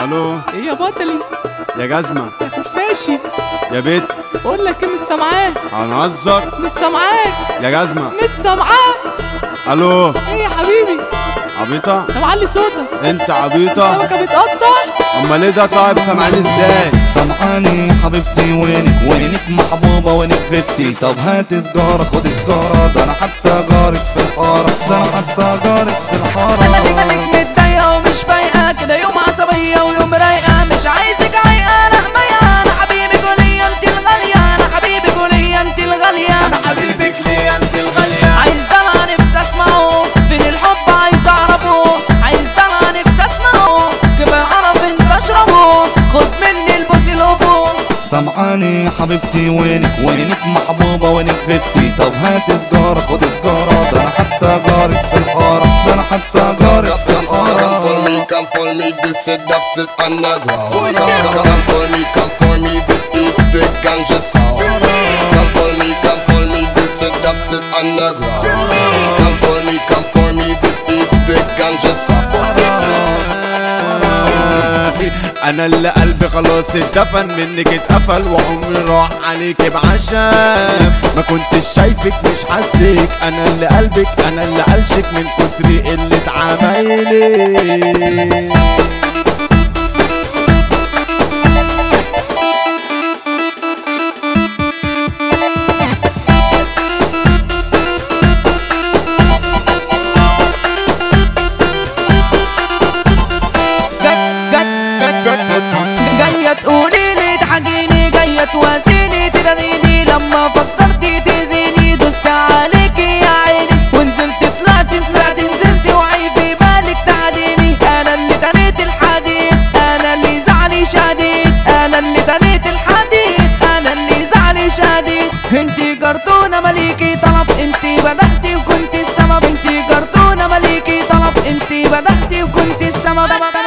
الو ايه يا بطلي يا جزمة يا خفاشي يا بيت بقول لك ايه مش سامعاك هنهزر مش سامعاك يا جزمة مش سامعاك الو ايه يا حبيبي عبيطة طب علي صوتك انت عبيطة الشبكه بتقطع امال ايه ده طيب سامعني ازاي سمعاني حبيبتي وينك وينك محبوبة وينك فتي طب هات سجارة خد سجارة ده انا حتى جارك في الحارة ده انا حتى جارك في الحارة مالك مالك متضايقة ومش فايقة كده يوم عصبية ويوم رايقة مش عايزك عايقة لا مية أنا حبيبي قولي أنت الغالية أنا حبيبي قولي أنت الغالية أنا حبيبك ليه أنت الغالية عايز دلع نفسي أسمعه فين الحب عايز أعرفه عايز دلع نفسي أسمعه كيف أعرف أنت أشربه خد مني البوسي لوبو سمعاني حبيبتي وينك وينك محبوبة وينك فتي طب هات سجارة خد سجارة ده انا حتى جارك في الحارة ده انا حتى جارك في Come for الحارة me, come for me, this is dubs it underground. Come for me, come for me, this is the ganja sound. Come for me, come for me, this is dubs it underground. Come for me, come for me, this is the ganja sound. انا اللي قلبي خلاص اتدفن منك اتقفل وعمري راح عليك بعشم ما كنتش شايفك مش حاسك انا اللي قلبك انا اللي قلشك من كتر قلة عمايلي جاية تقولي لي تحكيني جاية تواسيني تداريني لما فكرتي تأذيني دوست عليكي يا عيني ونزلت طلعت طلعت نزلت وعي في بالك تعديني انا اللي تنيت الحديد انا اللي زعلي شديد انا اللي تنيت الحديد انا اللي زعلي شديد انتي جرتونة مليكي طلب انتي بدأتي وكنت السبب انتي جرتونة مليكي طلب انتي بدأتي وكنت السبب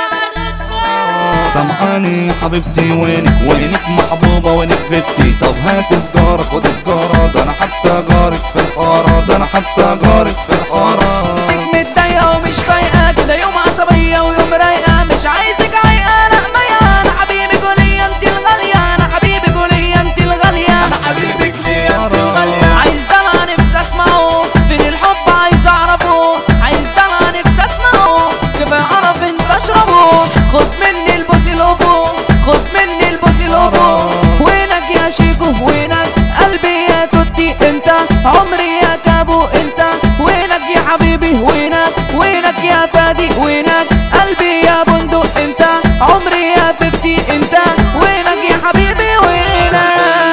سمعاني حبيبتي وينك وينك محبوبة وينك فتي طب هات سجارة خد سجارة ده انا حتى جارك في الحارة ده انا حتى جارك في الحارة متضايقة ومش فايقة كده يوم عصبية ويوم رايقة مش عايزك عايقة لا مية أنا حبيبي قولي أنت الغالية أنا حبيبي قولي أنت الغالية أنا حبيبك ليه أنت الغالية عايز دلع نفسي أسمعه فين الحب عايز أعرفه عايز دلع نفسي أسمعه كيف أعرف أنت أشربه خد مني البوسي لوبو خد مني البوسي لوبو وينك يا شيكو وينك قلبي يا توتي أنت عمري يا كابو أنت وينك يا حبيبي وينك وينك يا فادي وينك قلبي يا بندق انت عمري يا ففتي انت وينك يا حبيبي وينك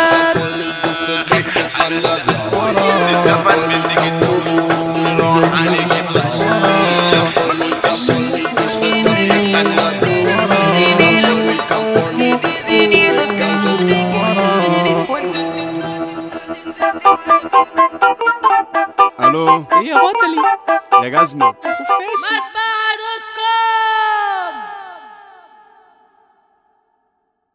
This is dubs it underground. الو ايه يا بطلي يا جزمة يا خفاشي